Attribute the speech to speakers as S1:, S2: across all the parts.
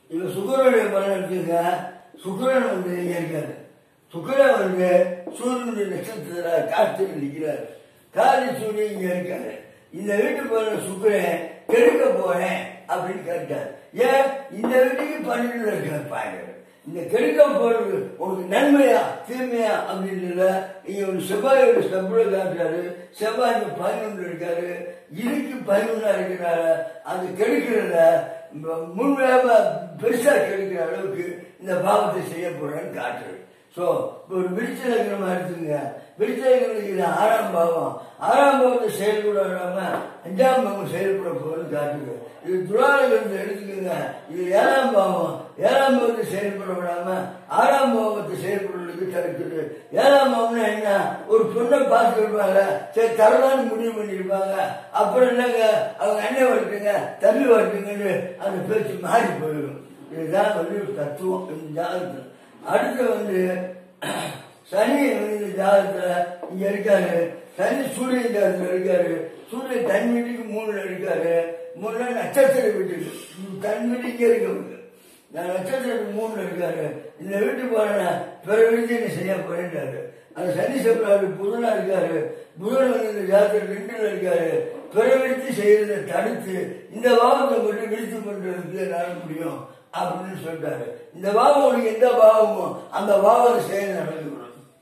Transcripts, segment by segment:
S1: இப்ப சுக்கரனுடைய பலன் எடுத்துங்க சுக்கரன் வந்து இங்க இருக்காரு சுக்கரன் வந்து சூரியனுடைய நட்சத்திர காற்றில் நிற்கிறாரு காதி சூரியன் இங்க இருக்காரு இந்த வீட்டு போற சுக்கரன் கெடுக்க போறேன் அப்படின்னு கேட்டார் ஏன் இந்த வீட்டுக்கு பன்னெண்டுல இருக்காரு பாருங்க இந்த கெடுக்க போறது உனக்கு நன்மையா தீமையா அப்படின்றத இங்க ஒரு செவ்வாயோட செவ்வள காட்டுறாரு செவ்வாய் இங்க பதினொன்று இருக்காரு இருக்கு பதினொன்னா இருக்கிறாரு அது கெடுக்கிறத முன்மையாக பெருசா கெடுக்கிற அளவுக்கு இந்த பாவத்தை செய்ய போறேன்னு காட்டுறது சோ ஒரு விருச்ச லக்னமா எடுத்துங்க விருச்ச லக்னத்துக்கு இது ஆறாம் பாவம் ஆறாம் பாவத்தை செயல்பட விடாம அஞ்சாம் பாவம் செயல்பட போகுதுன்னு காட்டுது இது துராலகத்தை எடுத்துக்கோங்க இது ஏழாம் பாவம் ஏழாம் பாவத்தை செயல்பட விடாம ஆறாம் பாவத்தை செயல்படுறதுக்கு தடுக்குது ஏழாம் பாவம்னா என்ன ஒரு பொண்ணை பார்த்து இருப்பாங்க சரி தரலான்னு முடிவு பண்ணியிருப்பாங்க அப்புறம் என்னங்க அவங்க அண்ணன் வரட்டுங்க தம்பி வரட்டுங்கன்னு அந்த பேச்சு மாறி போயிடும் இதுதான் வந்து ஒரு தத்துவம் இந்த ஜாதகத்தில் அடுத்து வந்து சனி வந்து இந்த ஜாதகத்துல இங்க இருக்காரு சனி சூரியன் ஜாதகத்துல இருக்காரு சூரியன் தன் வீட்டுக்கு மூணுல இருக்காரு மூணுல நட்சத்திர வீட்டுக்கு தன் வீட்டுக்கே இருக்கவங்க நான் நட்சத்திரத்துக்கு மூணுல இருக்காரு இந்த வீட்டுக்கு போறேன் பிற வீட்டுக்கு என்ன செய்ய போறேன்றாரு அந்த சனி செவ்வாறு புதனா இருக்காரு புதன் வந்து இந்த ஜாதகத்தில் ரெண்டுல இருக்காரு பிற விடுத்து செய்யறதை தடுத்து இந்த பாவத்தை மட்டும் விடுத்து பண்றதுக்கு என்னால முடியும் அப்படின்னு சொல்லிட்டாரு இந்த பாவம் உனக்கு எந்த பாவமோ அந்த பாவத்தை செயல் நடந்துக்கணும்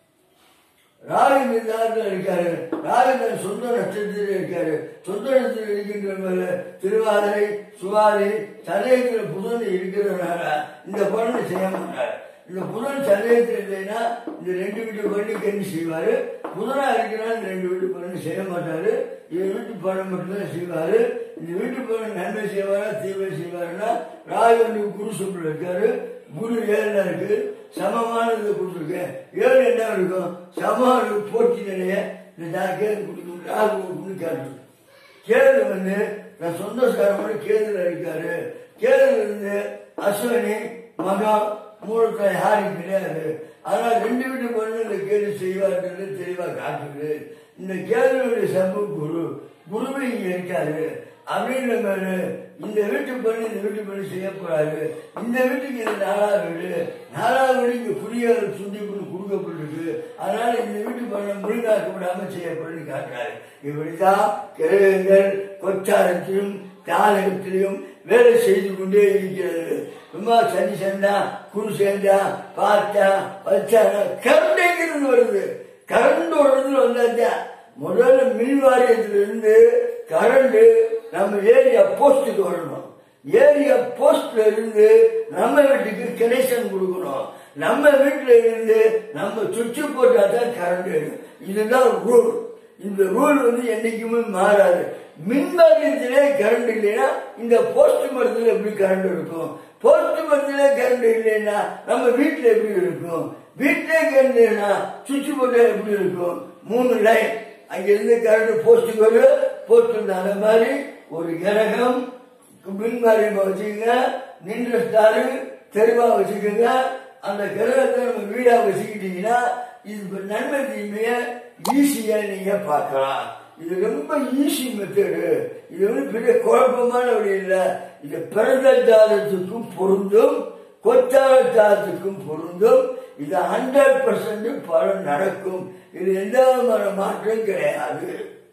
S1: ராகு இந்த ஜாதகத்தில் இருக்காரு ராகு தன் சொந்த நட்சத்திரத்தில் இருக்காரு சொந்த நட்சத்திரம் இருக்கின்ற திருவாதிரை சுவாரி சதயத்தில் புதன் இருக்கிறதுனால இந்த பலனை செய்ய மாட்டார் இந்த புதன் சதயத்தில் இல்லைன்னா இந்த ரெண்டு வீட்டு பலனுக்கு என்ன செய்வாரு புதனா இருக்கிறார் இந்த ரெண்டு வீட்டு பலனை செய்ய மாட்டாரு இது வீட்டு பலன் மட்டும்தான் செய்வாரு இந்த வீட்டு பலன் நன்மை செய்வாரா தீமை செய்வாருன்னா ராகு வந்து குரு சுப்பில் இருக்காரு குரு ஏழுல இருக்கு சமமானது கொடுத்துருக்கேன் ஏழு என்ன இருக்கும் சம போட்டி நிலைய இந்த நான் கேது கொடுக்கணும் ராகு கொடுக்கணும்னு காட்டுது கேது வந்து நான் சொந்த சாரமான கேதுல இருக்காரு கேதுல இருந்து அஸ்வினி மகம் மூலத்துல யாரும் கிடையாது அதனால ரெண்டு வீட்டு பொண்ணு இந்த கேது செய்வார்ன்றது தெளிவா காட்டுது இந்த கேதுடைய சம்பு குரு குருவே இங்க இருக்காரு அப்படின்ற மாதிரி இந்த வீட்டு பண்ணி இந்த வீட்டு பண்ணி செய்ய போறாரு இந்த வீட்டுக்கு இது நாலாவது வீடு நாலாவது வீடு இங்க குடியார சுண்டி பண்ணி கொடுக்கப்பட்டிருக்கு அதனால இந்த வீட்டு பண்ண முழுங்காக்க விடாம செய்யப்படுன்னு காட்டுறாரு இப்படிதான் கிரகங்கள் கொச்சாரத்திலும் காலகத்திலும் வேலை செய்து கொண்டே இருக்கிறது சும்மா சனி சண்டா குரு சேர்ந்தா பார்த்தா வச்சானா கரண்ட் எங்கிருந்து வருது கரண்ட் ஒரு இடத்துல வந்தாச்சா முதல்ல மின் வாரியத்திலிருந்து கரண்ட் நம்ம ஏரியா போஸ்டுக்கு வரணும் ஏரியா போஸ்ட்ல இருந்து நம்ம வீட்டுக்கு கனெக்ஷன் கொடுக்கணும் நம்ம வீட்டுல இருந்து நம்ம சுவிட்ச் போட்டா தான் கரண்ட் இதுதான் ரூல் இந்த ரூல் வந்து என்னைக்குமே மாறாது மின் வாரியத்திலே கரண்ட் இல்லைன்னா இந்த போஸ்ட் மரத்துல எப்படி கரண்ட் இருக்கும் போஸ்ட் மரத்துல கரண்ட் இல்லைன்னா நம்ம வீட்டுல எப்படி இருக்கும் வீட்டிலே கரண்ட் இல்லைன்னா சுவிட்ச் போட்டா எப்படி இருக்கும் மூணு லைன் அங்க இருந்து கரண்ட் போஸ்ட்டுக்கு வரும் போஸ்ட் அந்த மாதிரி ஒரு கிரகம் மின்வாரியம் வச்சுக்கோங்க நின்ற ஸ்டாரு தெருவா வச்சுக்கோங்க அந்த கிரகத்தை நம்ம வீடா வச்சுக்கிட்டீங்கன்னா இது நன்மை தீமைய ஈஸியா நீங்க பார்க்கலாம் இது ரொம்ப ஈஸி மெத்தடு இது வந்து பெரிய குழப்பமான வழி இல்லை இது பிறந்த ஜாதத்துக்கும் பொருந்தும் கொச்சார ஜாதத்துக்கும் பொருந்தும் இது ஹண்ட்ரட் பர்சன்ட் பலன் நடக்கும் இது எந்த விதமான மாற்றம் கிடையாது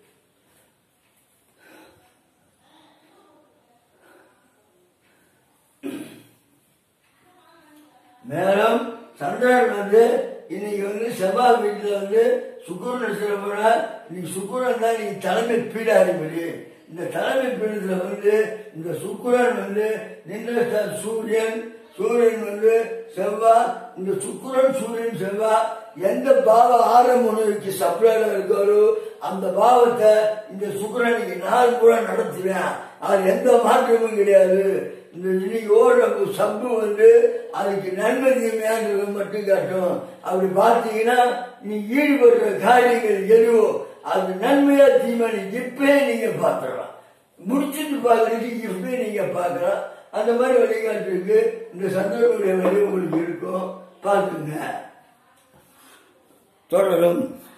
S1: மேலும் சந்திரன் வந்து இன்னைக்கு வந்து செவ்வாய் வீட்டுல வந்து சுக்குரன் நட்சத்திரம் இன்னைக்கு சுக்குரன் தான் நீங்க தலைமை பீடாதிபதி இந்த தலைமை பீடத்துல வந்து இந்த சுக்குரன் வந்து நின்ற சூரியன் சூரியன் வந்து செவ்வாய் இந்த சுக்குரன் சூரியன் செவ்வாய் எந்த பாவ ஆரம் உணவுக்கு சப்ளைல இருக்காரோ அந்த பாவத்தை இந்த சுக்கரனுக்கு நாள் கூட நடத்துவேன் அது எந்த மாற்றமும் கிடையாது இந்த இன்னைக்கு ஓடுற சப்பு வந்து அதுக்கு நன்மை தீமையாங்கிறது மட்டும் காட்டும் அப்படி பார்த்தீங்கன்னா நீ ஈடுபடுற காரியங்கள் எதுவோ அது நன்மையா தீமை இப்பே நீங்க பார்த்துடலாம் முடிச்சுட்டு பார்க்கறதுக்கு இப்பே நீங்க பார்க்கலாம் அந்த மாதிரி வழிகாட்டுக்கு இந்த சந்தர்ப்படைய வழி உங்களுக்கு இருக்கும் பார்த்துங்க தொடரும்